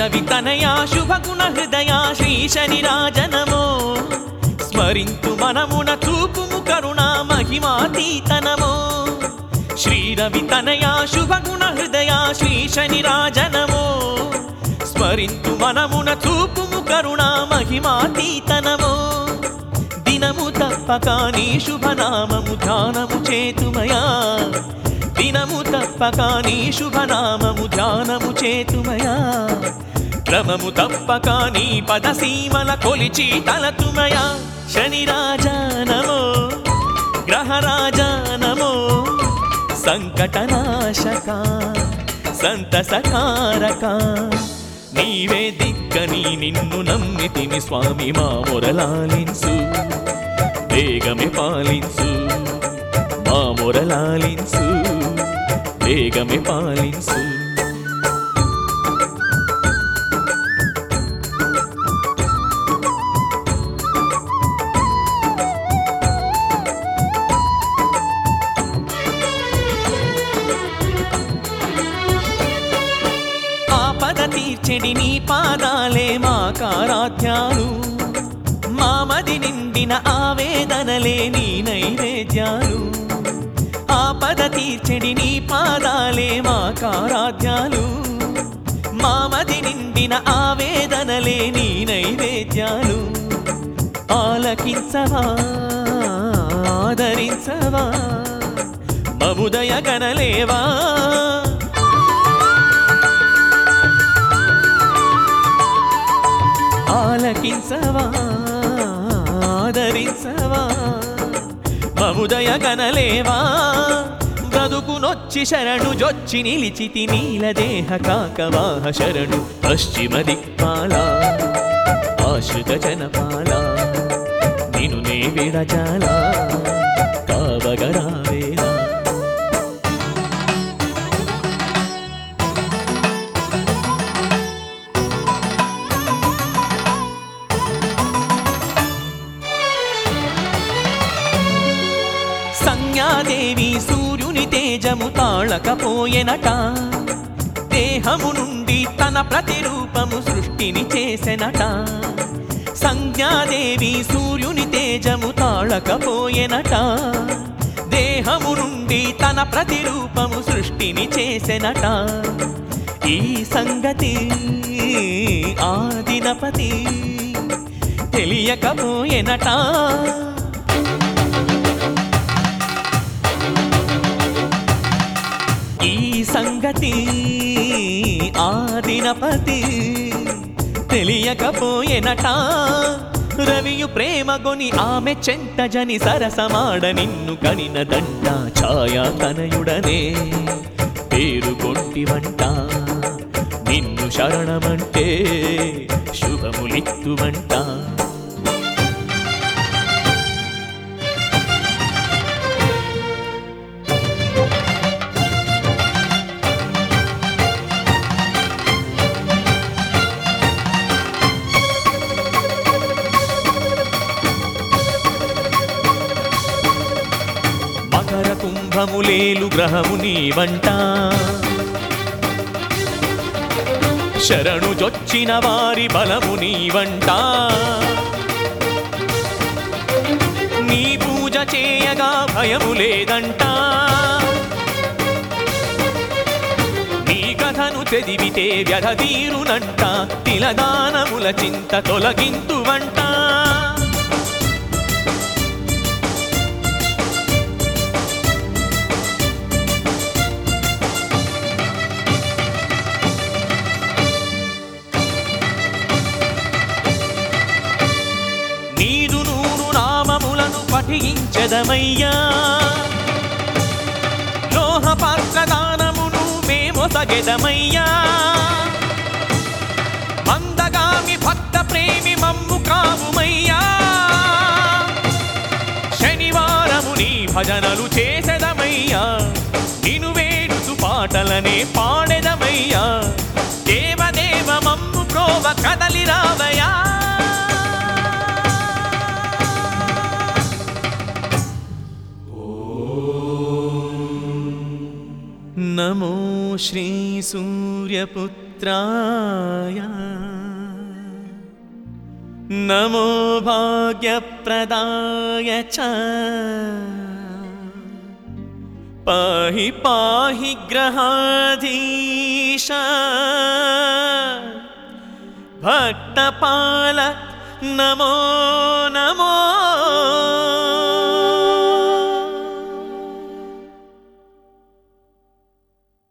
శ్రీరవి తనయా శుభగుణ హృదయా శ్రీ శనిరాజనమో స్మరింతు మనమున చూపుము కరుణా మహిమాతీతనమో శ్రీరవి తనయా శుభగుణ హృదయా శ్రీ శనిరాజనమో స్మరింతు మనమున చూపుము కరుణా మహిమాతీతనమో దినము తప్పక నీ శుభనామము ధ్యానము చేతుమయా దినము తప్పక నీ శుభనామము ధ్యానము చేతుమయా క్రమము తప్పక నీ పదసీమల కొలిచి తలతుమయా శనిరాజా నమో గ్రహరాజా నమో సంకటనాశక సంతసకారక నీవే దిక్కని నిన్ను నమ్మితిని స్వామి మా మొరలాలిన్సు వేగమే పాలిన్సు మా మొరలాలిన్సు వేగమే పాలిన్సు ఆపద తీర్చెడి నీ పాదాలే మా కారాధ్యాలు మామది నిండిన ఆవేదనలే నీ నైవేద్యాలు ఆపద తీర్చెడి నీ పాదాలే మా కారాధ్యాలు మామది నిండిన ఆవేదనలే నీ నైవేద్యాలు ఆలకించవా ఆదరించవా మముదయ గణలేవా ఆలకించవా ఆదరించవా మముదయ గనలేవా బ్రతుకునొచ్చి శరణు జొచ్చి నిలిచితి నీలదేహ కాకవాహ శరణు పశ్చిమ దిక్పాల ఆశ్రిత జనపాల నిను నే విడచాల కావగరావేలా సంజ్ఞాదేవి సూర్యుని తేజము తాళకపోయెనట దేహము నుండి తన ప్రతిరూపము సృష్టిని చేసెనట సంజ్ఞాదేవి సూర్యుని తేజము తాళకపోయెనట దేహము నుండి తన ప్రతిరూపము సృష్టిని చేసెనట ఈ సంగతి ఆదినపతి తెలియకపోయెనట ఈ సంగతి ఆదినపతి తెలియకపోయెనట రవియు ప్రేమగొని ఆమె చెంతజని సరసమాడ నిన్ను కనిన దండ ఛాయా తనయుడనే పేరు వంట నిన్ను శరణమంటే శుభములిత్తువంట మకర కుంభములేలు గ్రహము నీవంట శరణు జొచ్చిన వారి బలము నీవంట నీ పూజ చేయగా భయము లేదంట నీ కథను చదివితే వ్యధ తీరునంట తిలదానముల చింత తొలగింతువంట నీదు నూరు నామములను పఠించదమయ్యా లోహ పాత్రదానమును మేమొసగెదమయ్యా మందగామి భక్త ప్రేమి మమ్ము కావుమయ్యా శనివారము నీ భజనలు చేసెదమయ్యా నిను వేడుతు పాటలనే పాడెదమయ్యా దేవదేవ మమ్ము ప్రోవ కదలి రావయా నమో శ్రీ సూర్యపుత్ర पुत्राय नमो भाग्यप्रदाय च पाहि पाहि ग्रहाधीश भक्तपाल नमो नमो